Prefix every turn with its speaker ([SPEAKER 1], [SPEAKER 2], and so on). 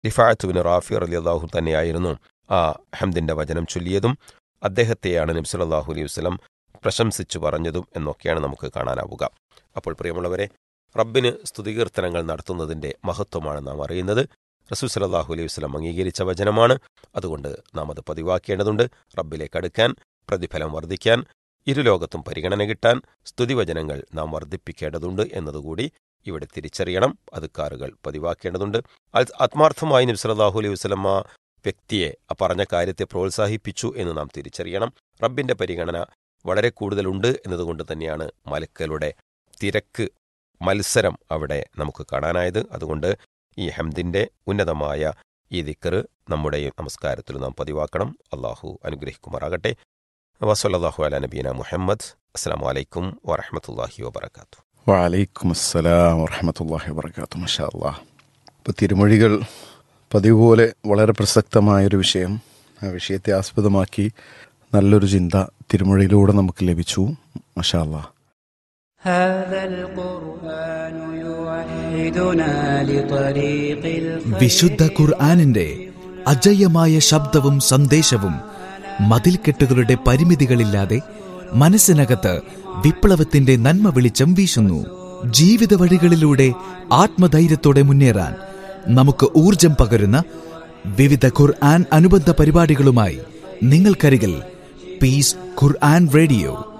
[SPEAKER 1] റിഫാത്തുബിൻ റാഫി റലിയല്ലാഹു തന്നെയായിരുന്നു ആ ഹംദിന്റെ വചനം ചൊല്ലിയതും അദ്ദേഹത്തെയാണ് നബി സല്ലല്ലാഹു അലൈഹി വസല്ലം പ്രശംസിച്ചു പറഞ്ഞതും എന്നൊക്കെയാണ് നമുക്ക് കാണാനാവുക അപ്പോൾ പ്രിയമുള്ളവരെ റബ്ബിന് സ്തുതികീർത്തനങ്ങൾ നടത്തുന്നതിന്റെ മഹത്വമാണ് നാം അറിയുന്നത് റസൂൽ സല്ലല്ലാഹു അലൈഹി വസല്ലം അംഗീകരിച്ച വചനമാണ് അതുകൊണ്ട് നാം അത് പതിവാക്കേണ്ടതുണ്ട് റബ്ബിലേക്ക് അടുക്കാൻ പ്രതിഫലം വർദ്ധിക്കാൻ ഇരുലോകത്തും പരിഗണന കിട്ടാൻ സ്തുതിവചനങ്ങൾ നാം വർദ്ധിപ്പിക്കേണ്ടതുണ്ട് എന്നതുകൂടി ഇവിടെ തിരിച്ചറിയണം അതുക്കാറുകൾ പതിവാക്കേണ്ടതുണ്ട് അത് ആത്മാർത്ഥമായി നബി സല്ലല്ലാഹു അലൈഹി വസല്ലം ആ വ്യക്തിയെ ആ പറഞ്ഞ കാര്യത്തെ പ്രോത്സാഹിപ്പിച്ചു എന്ന് നാം തിരിച്ചറിയണം റബ്ബിന്റെ പരിഗണന വളരെ കൂടുതലുണ്ട് എന്നതുകൊണ്ട് തന്നെയാണ് മലക്കലുടെ തിരക്ക് മത്സരം അവിടെ നമുക്ക് കാണാനായത് അതുകൊണ്ട് ഈ ഹംദിന്റെ ഉന്നതമായ ഈ ദിക്കറ് നമ്മുടെ നമസ്കാരത്തിൽ നാം പതിവാക്കണം അള്ളാഹു അനുഗ്രഹിക്കുമാറാകട്ടെ വസല്ലാഹു അല നബീന മുഹമ്മദ് അസ്സാം വലൈക്കും വറഹമത്തല്ലാഹി വബർക്കാത്തു
[SPEAKER 2] വലൈക്കും അസ്സലാം വറഹമത്തല്ലാഹി വബർക്കാത്തു മഷാ അല്ലാ ഇപ്പോൾ തിരുമൊഴികൾ പതിവ് പോലെ വളരെ പ്രസക്തമായൊരു വിഷയം ആ വിഷയത്തെ ആസ്പദമാക്കി നല്ലൊരു ചിന്ത തിരുമൊഴിയിലൂടെ നമുക്ക് ലഭിച്ചു മഷാ അല്ലാ
[SPEAKER 3] هذا القرآن يوحدنا لطريق الخير
[SPEAKER 4] വിശുദ്ധ ഖുർആാനിന്റെ അജയ്യമായ ശബ്ദവും സന്ദേശവും മതിൽക്കെട്ടുകളുടെ പരിമിതികളില്ലാതെ മനസ്സിനകത്ത് വിപ്ലവത്തിന്റെ നന്മ വെളിച്ചം വീശുന്നു ജീവിത വഴികളിലൂടെ ആത്മധൈര്യത്തോടെ മുന്നേറാൻ നമുക്ക് ഊർജം പകരുന്ന വിവിധ ഖുർആൻ അനുബന്ധ പരിപാടികളുമായി നിങ്ങൾക്കരികിൽ പീസ് ഖുർആൻ റേഡിയോ